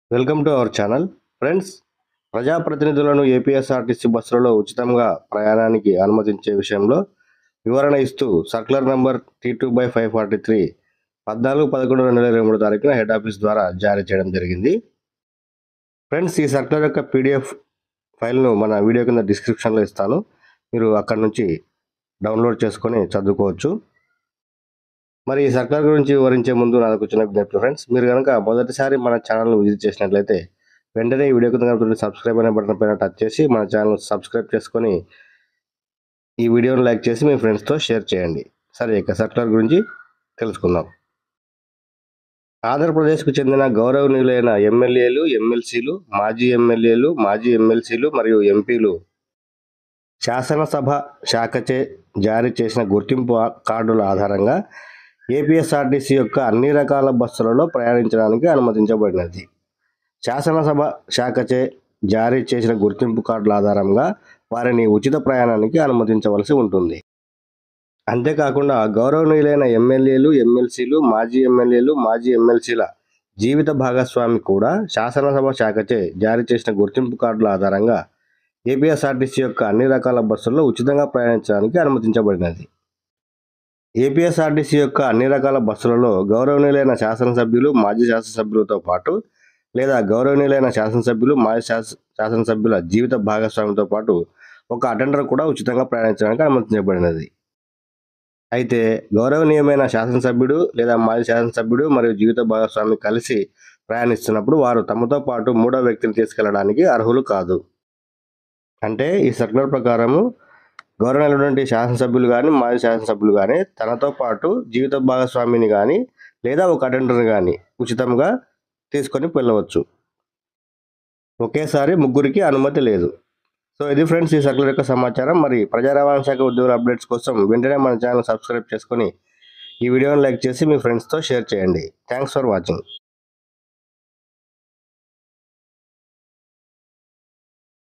welcome to our channel friends ప్రజాప్రతినిధులను APSRTC బస్సులలో ఉచితంగా ప్రయాణానికి అనుమతించే విషయంలో వివరణ ఇస్తూ circular number T two by five forty three పద్నాలుగు పదకొండు రెండు వేల ఇరవై మూడు తారీఖున హెడ్ ఆఫీస్ ద్వారా జారీ చేయడం జరిగింది ఫ్రెండ్స్ ఈ సర్కులర్ యొక్క పీడిఎఫ్ ఫైల్ను మన వీడియో కింద డిస్క్రిప్షన్లో ఇస్తాను మీరు అక్కడి నుంచి డౌన్లోడ్ చేసుకొని చదువుకోవచ్చు మరి ఈ సర్కార్ గురించి వివరించే ముందు నాకు చిన్న విజ్ఞప్తి ఫ్రెండ్స్ మీరు కనుక మొదటిసారి మన ఛానల్ను విజిట్ చేసినట్లయితే వెంటనే ఈ వీడియో కింద కనుక సబ్స్క్రైబ్ అనే బటన్ పైన టచ్ చేసి మన ఛానల్ సబ్స్క్రైబ్ చేసుకొని ఈ వీడియోను లైక్ చేసి మీ ఫ్రెండ్స్తో షేర్ చేయండి సరే ఇక సర్కార్ గురించి తెలుసుకుందాం ఆంధ్రప్రదేశ్కు చెందిన గౌరవనీయులైన ఎమ్మెల్యేలు ఎమ్మెల్సీలు మాజీ ఎమ్మెల్యేలు మాజీ ఎమ్మెల్సీలు మరియు ఎంపీలు శాసనసభ శాఖచే జారీ చేసిన గుర్తింపు కార్డుల ఆధారంగా ఏపీఎస్ఆర్టీసీ యొక్క అన్ని రకాల బస్సులలో ప్రయాణించడానికి అనుమతించబడినది శాసనసభ శాఖచే జారీ చేసిన గుర్తింపు కార్డుల ఆధారంగా వారిని ఉచిత ప్రయాణానికి అనుమతించవలసి ఉంటుంది అంతేకాకుండా గౌరవనీయులైన ఎమ్మెల్యేలు ఎమ్మెల్సీలు మాజీ ఎమ్మెల్యేలు మాజీ ఎమ్మెల్సీల జీవిత భాగస్వామి కూడా శాసనసభ శాఖచే జారీ చేసిన గుర్తింపు కార్డుల ఆధారంగా ఏపీఎస్ఆర్టీసీ యొక్క అన్ని రకాల బస్సుల్లో ఉచితంగా ప్రయాణించడానికి అనుమతించబడినది ఏపీఎస్ఆర్టీసీ యొక్క అన్ని రకాల బస్సులలో గౌరవనీయులైన శాసనసభ్యులు మాజీ శాసనసభ్యులతో పాటు లేదా గౌరవనీయులైన శాసనసభ్యులు మాజీ శాస శాసనసభ్యుల జీవిత భాగస్వామితో పాటు ఒక అటెండర్ కూడా ఉచితంగా ప్రయాణించడానికి అనుమతించబడినది అయితే గౌరవనీయమైన శాసనసభ్యుడు లేదా మాజీ శాసనసభ్యుడు మరియు జీవిత భాగస్వామి కలిసి ప్రయాణిస్తున్నప్పుడు వారు తమతో పాటు మూడో వ్యక్తిని తీసుకెళ్లడానికి అర్హులు కాదు అంటే ఈ సర్కులర్ ప్రకారము గౌరవనీయులైనటువంటి శాసనసభ్యులు కానీ మాజీ శాసనసభ్యులు కానీ తనతో పాటు జీవిత భాగస్వామిని కానీ లేదా ఒక అటెండర్ని కానీ ఉచితంగా తీసుకొని వెళ్ళవచ్చు ఒకేసారి ముగ్గురికి అనుమతి లేదు సో ఇది ఫ్రెండ్స్ ఈ సర్కులర్ యొక్క సమాచారం మరి ప్రజా రవాణా శాఖ ఉద్యోగుల అప్డేట్స్ కోసం వెంటనే మన ఛానల్ సబ్స్క్రైబ్ చేసుకొని ఈ వీడియోని లైక్ చేసి మీ ఫ్రెండ్స్తో షేర్ చేయండి థ్యాంక్స్ ఫర్ వాచింగ్